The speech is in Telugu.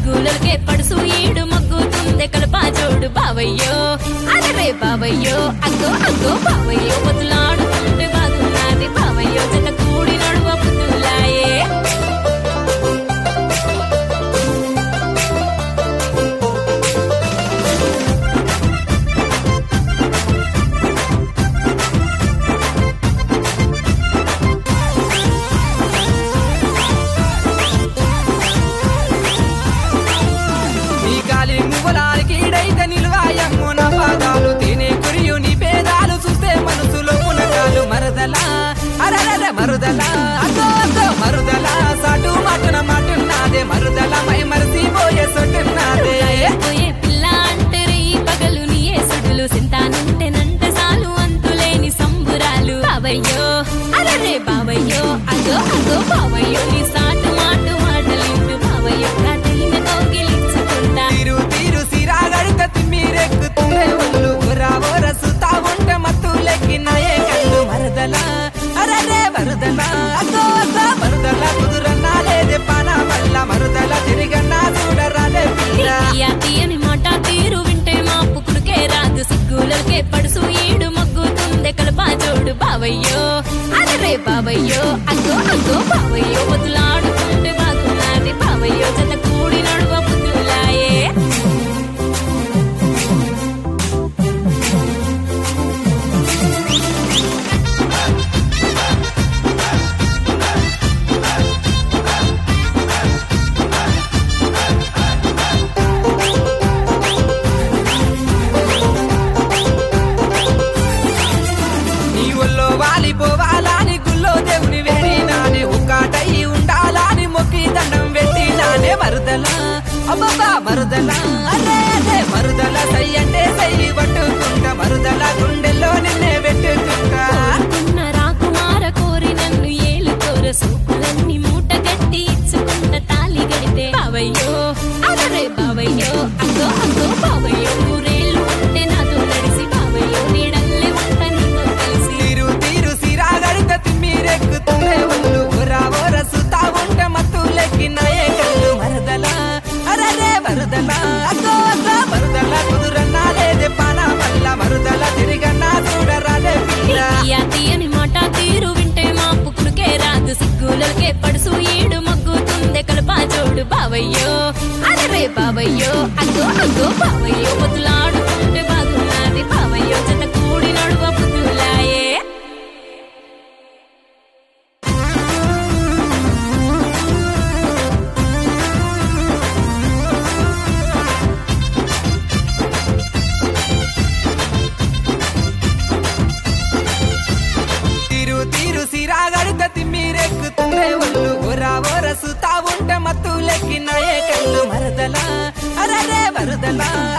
సిగ్గులకే పడుసు ఈడు మగ్గుతుందే కలపా చూడు బావయ్యో అరే బావయ్యో అగ్గో అగ్గో బావయ్యో వదులాడుతుంటే బాగున్నది బావయ్యో జత కూడి నడువ పుతులాయే నీ గాలి మువ్వలానికి ఈడైతే నిల్వాయమ్ము నా పాదాలు తినే కురియు నీ పేదాలు చూస్తే మనసులో పునకాలు మరదలా అరరర మరుదలా అదో అదో మరుదలా సాటు మాటున మాటున్నాదే మరుదల మై మరసిపోయే సొట్టున్నాదే పోయే పిల్ల అంటే రేయి పగలు నీ ఏసుడులు సింతానంటే నంటే సాలు అంతులేని సంబురాలు బావయ్యో అరే బావయ్యో అగో అగో బావయ్యో నీ సాటు మాటు మాటలింటూ బావయ్యో కథైన కౌగిలించుకుంటా తీరు తీరు సిరాగడిత తిమ్మిరెక్కుతుందే ఒళ్ళు ఊరా ఊర సుతా ఉంటే మత్తు లెక్కినాయే కళ్ళు మరదలా అరరే మరుదలా అదో అదో మరుదలా కుదురన్నా లేదే పానా వల్ల మరుదల తిరిగన్నా చూడరాదే పిల్ల తీయ తీయని మాట తీరు వింటే మా పుకుడుకే రాదు సిగ్గులకే పడుసు ఈడు మగ్గుతుందే కలపా చూడు బావయ్యో అరే బావయ్యో అగ్గో అగ్గో బావయ్యో వదులాడుతుంటే బాగున్నది బావయ్యో జత కూడి నడువ పుతులాయే నీ ఒళ్ళో వాలిపోవాలని గుళ్ళో దేవుని వేడినానే ఒక్కటై ఉండాలని మొక్కి దండం పెట్టినానే మరుదలా అబ్బబ్బా మరుదలా అరే అరే మరుదల సై అంటే సై పట్టుకుంటా మరుదల గుండెల్లో నిన్నే పెట్టుకుంటా ఉన్న రాకుమార కోరి నన్ను ఏలు కోర సూపులన్నీ మూట గట్టి ఇచ్చుకుంట తాలి గడితే బావయ్యో అరే బావయ్యో అగ్గో అగ్గో బావయ్యో నూరేళ్ళు ఉంటే నాతో నడిసి బావయ్యో నీడల్లే ఉంట నీతో కలిసి తీరు తీరు సిరాగడిత తిమ్మిరెక్కుతుందే ఒళ్ళు ఊరా ఊర సుతా ఉంటే మత్తు లెక్కినాయే కళ్ళు మరదలా అరరే మరుదలా అగ్గో అగ్గో మరుదల కుదురన్నా లేదే పానా వల్ల మరుదల తిరిగన్నా చూడరాదే పిల్ల తీయ తీయని మాట తీరు వింటే మా పుక్కుడుకే రాదు సిగ్గులకే పడుసు ఈడు మగ్గుతుందే కలపా చూడు బావయ్యో అరే బావయ్యో అగ్గో అగ్గో బావయ్యో వదులాడుతుంటే బాగున్నది బావయ్యో జత కూడి నడువ పుతులాయే తీరు తీరు సిరాగడిత తిమ్మిరెక్కుతుందే ఒళ్ళు ఊరా ఊర సుతా ఉంటే మత్తు లెక్కినాయే కళ్ళు మరదలా అరరే మరుదలా